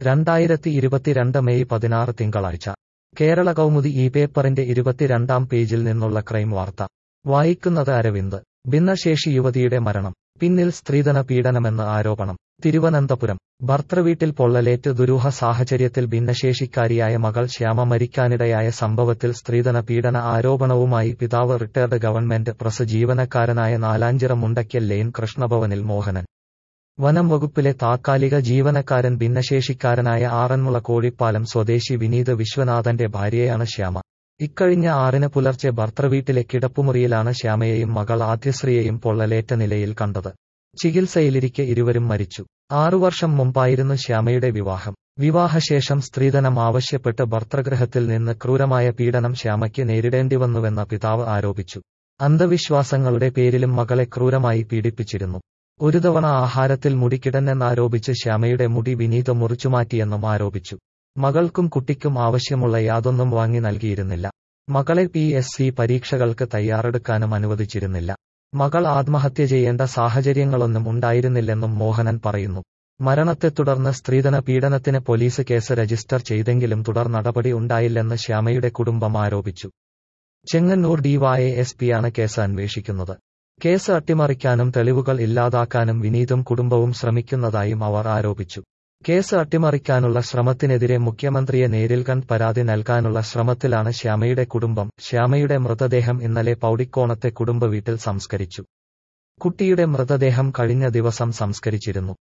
രണ്ടായിരത്തി ഇരുപത്തിരണ്ട് മെയ് പതിനാറ് തിങ്കളാഴ്ച കേരള കൗമുദി ഈ പേപ്പറിന്റെ ഇരുപത്തിരണ്ടാം പേജിൽ നിന്നുള്ള ക്രൈം വാർത്ത വായിക്കുന്നത് അരവിന്ദ് ഭിന്നശേഷി യുവതിയുടെ മരണം പിന്നിൽ സ്ത്രീധന പീഡനമെന്ന് ആരോപണം തിരുവനന്തപുരം ഭർത്തൃവീട്ടിൽ പൊള്ളലേറ്റ് ദുരൂഹ സാഹചര്യത്തിൽ ഭിന്നശേഷിക്കാരിയായ മകൾ ശ്യാമ മരിക്കാനിടയായ സംഭവത്തിൽ സ്ത്രീധന പീഡന ആരോപണവുമായി പിതാവ് റിട്ടയർഡ് ഗവൺമെന്റ് പ്രസ് ജീവനക്കാരനായ നാലാഞ്ചിറ മുണ്ടയ്ക്കൽ ലെയ്ൻ കൃഷ്ണഭവനിൽ മോഹനൻ വനം വകുപ്പിലെ താത്കാലിക ജീവനക്കാരൻ ഭിന്നശേഷിക്കാരനായ ആറന്മുള കോഴിപ്പാലം സ്വദേശി വിനീത് വിശ്വനാഥന്റെ ഭാര്യയാണ് ശ്യാമ ഇക്കഴിഞ്ഞ ആറിന് പുലർച്ചെ ഭർത്തൃവീട്ടിലെ കിടപ്പുമുറിയിലാണ് ശ്യാമയെയും മകൾ ആദ്യശ്രീയെയും പൊള്ളലേറ്റ നിലയിൽ കണ്ടത് ചികിത്സയിലിരിക്കെ ഇരുവരും മരിച്ചു ആറു വർഷം മുമ്പായിരുന്നു ശ്യാമയുടെ വിവാഹം വിവാഹശേഷം സ്ത്രീധനം ആവശ്യപ്പെട്ട് ഭർത്തൃഗൃഹത്തിൽ നിന്ന് ക്രൂരമായ പീഡനം ശ്യാമയ്ക്ക് നേരിടേണ്ടിവന്നുവെന്ന പിതാവ് ആരോപിച്ചു അന്ധവിശ്വാസങ്ങളുടെ പേരിലും മകളെ ക്രൂരമായി പീഡിപ്പിച്ചിരുന്നു ഒരു തവണ ആഹാരത്തിൽ മുടി കിടന്നെന്നാരോപിച്ച് ശ്യാമയുടെ മുടി വിനീത് മുറിച്ചുമാറ്റിയെന്നും ആരോപിച്ചു മകൾക്കും കുട്ടിക്കും ആവശ്യമുള്ള യാതൊന്നും വാങ്ങി നൽകിയിരുന്നില്ല മകളെ പി എസ് സി പരീക്ഷകൾക്ക് തയ്യാറെടുക്കാനും അനുവദിച്ചിരുന്നില്ല മകൾ ആത്മഹത്യ ചെയ്യേണ്ട സാഹചര്യങ്ങളൊന്നും ഉണ്ടായിരുന്നില്ലെന്നും മോഹനൻ പറയുന്നു മരണത്തെ തുടർന്ന് സ്ത്രീധന പീഡനത്തിന് പോലീസ് കേസ് രജിസ്റ്റർ ചെയ്തെങ്കിലും തുടർ നടപടി ഉണ്ടായില്ലെന്ന് ശ്യാമയുടെ കുടുംബം ആരോപിച്ചു ചെങ്ങന്നൂർ ഡിവൈഎസ് പിയാണ് കേസ് അന്വേഷിക്കുന്നത് കേസ് അട്ടിമറിക്കാനും തെളിവുകൾ ഇല്ലാതാക്കാനും വിനീതും കുടുംബവും ശ്രമിക്കുന്നതായും അവർ ആരോപിച്ചു കേസ് അട്ടിമറിക്കാനുള്ള ശ്രമത്തിനെതിരെ മുഖ്യമന്ത്രിയെ നേരിൽ കണ്ട് പരാതി നൽകാനുള്ള ശ്രമത്തിലാണ് ശ്യാമയുടെ കുടുംബം ശ്യാമയുടെ മൃതദേഹം ഇന്നലെ പൗടിക്കോണത്തെ കുടുംബ വീട്ടിൽ സംസ്കരിച്ചു കുട്ടിയുടെ മൃതദേഹം കഴിഞ്ഞ ദിവസം സംസ്കരിച്ചിരുന്നു